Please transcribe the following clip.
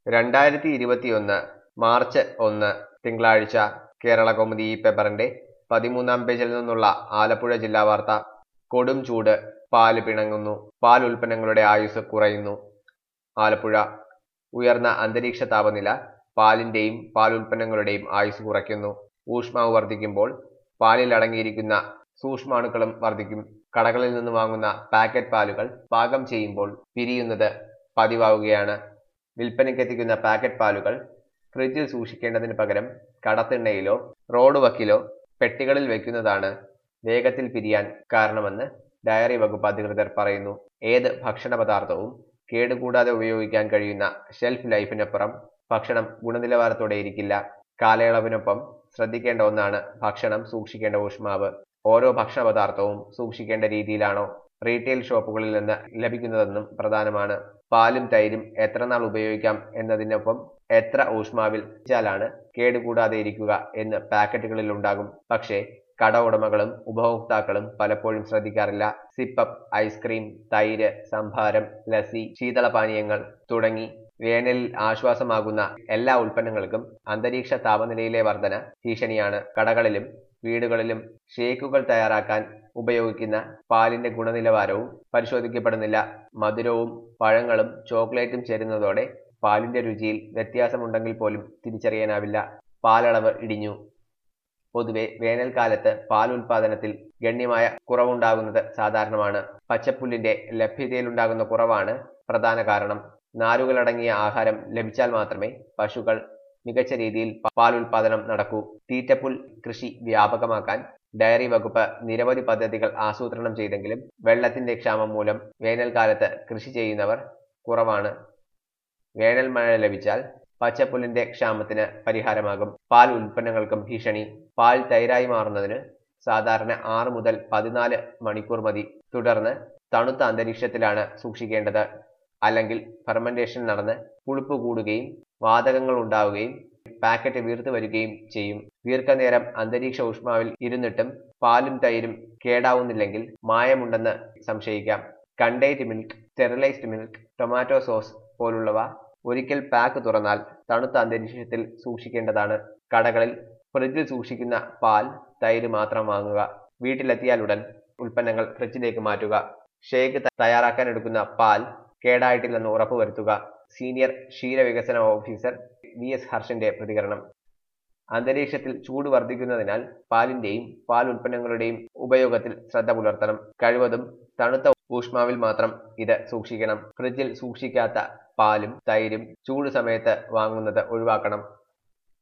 രണ്ടായിരത്തി ഇരുപത്തിയൊന്ന് മാർച്ച് ഒന്ന് തിങ്കളാഴ്ച കേരള കൗമുദി ഈ പേപ്പറിന്റെ പതിമൂന്നാം പേജിൽ നിന്നുള്ള ആലപ്പുഴ ജില്ലാ വാർത്ത കൊടും ചൂട് പാല് പിണങ്ങുന്നു പാൽ ഉൽപ്പന്നങ്ങളുടെ ആയുസ് കുറയുന്നു ആലപ്പുഴ ഉയർന്ന അന്തരീക്ഷ താപനില പാലിന്റെയും പാൽ ഉൽപ്പന്നങ്ങളുടെയും ആയുസ് കുറയ്ക്കുന്നു ഊഷ്മാവ് വർദ്ധിക്കുമ്പോൾ പാലിൽ അടങ്ങിയിരിക്കുന്ന സൂക്ഷ്മാണുക്കളും വർദ്ധിക്കും കടകളിൽ നിന്ന് വാങ്ങുന്ന പാക്കറ്റ് പാലുകൾ പാകം ചെയ്യുമ്പോൾ പിരിയുന്നത് പതിവാവുകയാണ് വിൽപ്പനയ്ക്കെത്തിക്കുന്ന പാക്കറ്റ് പാലുകൾ ഫ്രിഡ്ജിൽ സൂക്ഷിക്കേണ്ടതിന് പകരം കടത്തിണ്ണയിലോ റോഡ് വക്കിലോ പെട്ടികളിൽ വെക്കുന്നതാണ് വേഗത്തിൽ പിരിയാൻ കാരണമെന്ന് ഡയറി വകുപ്പ് അധികൃതർ പറയുന്നു ഏത് ഭക്ഷണ പദാർത്ഥവും കേടുകൂടാതെ ഉപയോഗിക്കാൻ കഴിയുന്ന ഷെൽഫ് ലൈഫിനപ്പുറം ഭക്ഷണം ഗുണനിലവാരത്തോടെ ഇരിക്കില്ല കാലയളവിനൊപ്പം ശ്രദ്ധിക്കേണ്ട ഒന്നാണ് ഭക്ഷണം സൂക്ഷിക്കേണ്ട ഊഷ്മാവ് ഓരോ ഭക്ഷണ പദാർത്ഥവും സൂക്ഷിക്കേണ്ട രീതിയിലാണോ റീറ്റെയിൽ ഷോപ്പുകളിൽ നിന്ന് ലഭിക്കുന്നതെന്നും പ്രധാനമാണ് പാലും തൈരും എത്ര നാൾ ഉപയോഗിക്കാം എന്നതിനൊപ്പം എത്ര ഊഷ്മാവിൽ വെച്ചാലാണ് കേടുകൂടാതെ ഇരിക്കുക എന്ന് പാക്കറ്റുകളിൽ ഉണ്ടാകും പക്ഷേ കട ഉടമകളും ഉപഭോക്താക്കളും പലപ്പോഴും ശ്രദ്ധിക്കാറില്ല സിപ്പപ്പ് ഐസ്ക്രീം തൈര് സംഭാരം ലസ്സി ശീതളപാനീയങ്ങൾ തുടങ്ങി വേനലിൽ ആശ്വാസമാകുന്ന എല്ലാ ഉൽപ്പന്നങ്ങൾക്കും അന്തരീക്ഷ താപനിലയിലെ വർധന ഭീഷണിയാണ് കടകളിലും വീടുകളിലും ഷേക്കുകൾ തയ്യാറാക്കാൻ ഉപയോഗിക്കുന്ന പാലിന്റെ ഗുണനിലവാരവും പരിശോധിക്കപ്പെടുന്നില്ല മധുരവും പഴങ്ങളും ചോക്ലേറ്റും ചേരുന്നതോടെ പാലിന്റെ രുചിയിൽ വ്യത്യാസമുണ്ടെങ്കിൽ പോലും തിരിച്ചറിയാനാവില്ല പാലളവ് ഇടിഞ്ഞു പൊതുവെ വേനൽക്കാലത്ത് പാൽ ഉൽപാദനത്തിൽ ഗണ്യമായ കുറവുണ്ടാകുന്നത് സാധാരണമാണ് പച്ചപ്പുല്ലിന്റെ ലഭ്യതയിലുണ്ടാകുന്ന കുറവാണ് പ്രധാന കാരണം നാരുകളടങ്ങിയ ആഹാരം ലഭിച്ചാൽ മാത്രമേ പശുക്കൾ മികച്ച രീതിയിൽ പാൽ ഉൽപാദനം നടക്കൂ തീറ്റപ്പുൽ കൃഷി വ്യാപകമാക്കാൻ ഡയറി വകുപ്പ് നിരവധി പദ്ധതികൾ ആസൂത്രണം ചെയ്തെങ്കിലും വെള്ളത്തിന്റെ ക്ഷാമം മൂലം വേനൽക്കാലത്ത് കൃഷി ചെയ്യുന്നവർ കുറവാണ് വേനൽ മഴ ലഭിച്ചാൽ പച്ചപ്പുല്ലിന്റെ ക്ഷാമത്തിന് പരിഹാരമാകും പാൽ ഉൽപ്പന്നങ്ങൾക്കും ഭീഷണി പാൽ തൈരായി മാറുന്നതിന് സാധാരണ ആറ് മുതൽ പതിനാല് മണിക്കൂർ മതി തുടർന്ന് തണുത്ത അന്തരീക്ഷത്തിലാണ് സൂക്ഷിക്കേണ്ടത് അല്ലെങ്കിൽ ഫെർമെന്റേഷൻ നടന്ന് പുളിപ്പ് കൂടുകയും വാതകങ്ങൾ ഉണ്ടാവുകയും പാക്കറ്റ് വീർത്തു വരികയും ചെയ്യും ദീർഘനേരം അന്തരീക്ഷ ഊഷ്മാവിൽ ഇരുന്നിട്ടും പാലും തൈരും കേടാവുന്നില്ലെങ്കിൽ മായമുണ്ടെന്ന് സംശയിക്കാം condensed milk sterilised milk tomato sauce പോലുള്ളവ ഒരിക്കൽ പാക്ക് തുറന്നാൽ തണുത്ത അന്തരീക്ഷത്തിൽ സൂക്ഷിക്കേണ്ടതാണ് കടകളിൽ ഫ്രിഡ്ജിൽ സൂക്ഷിക്കുന്ന പാൽ തൈര് മാത്രം വാങ്ങുക വീട്ടിലെത്തിയാലുടൻ ഉൽപ്പന്നങ്ങൾ ഫ്രിഡ്ജിലേക്ക് മാറ്റുക ഷേക്ക് തയ്യാറാക്കാൻ എടുക്കുന്ന പാൽ കേടായിട്ടില്ലെന്ന് ഉറപ്പുവരുത്തുക സീനിയർ ക്ഷീരവികസന ഓഫീസർ വി എസ് ഹർഷന്റെ പ്രതികരണം അന്തരീക്ഷത്തിൽ ചൂട് വർദ്ധിക്കുന്നതിനാൽ പാലിന്റെയും പാൽ ഉൽപ്പന്നങ്ങളുടെയും ഉപയോഗത്തിൽ ശ്രദ്ധ പുലർത്തണം കഴിവതും തണുത്ത ഊഷ്മാവിൽ മാത്രം ഇത് സൂക്ഷിക്കണം ഫ്രിഡ്ജിൽ സൂക്ഷിക്കാത്ത പാലും തൈരും ചൂട് സമയത്ത് വാങ്ങുന്നത് ഒഴിവാക്കണം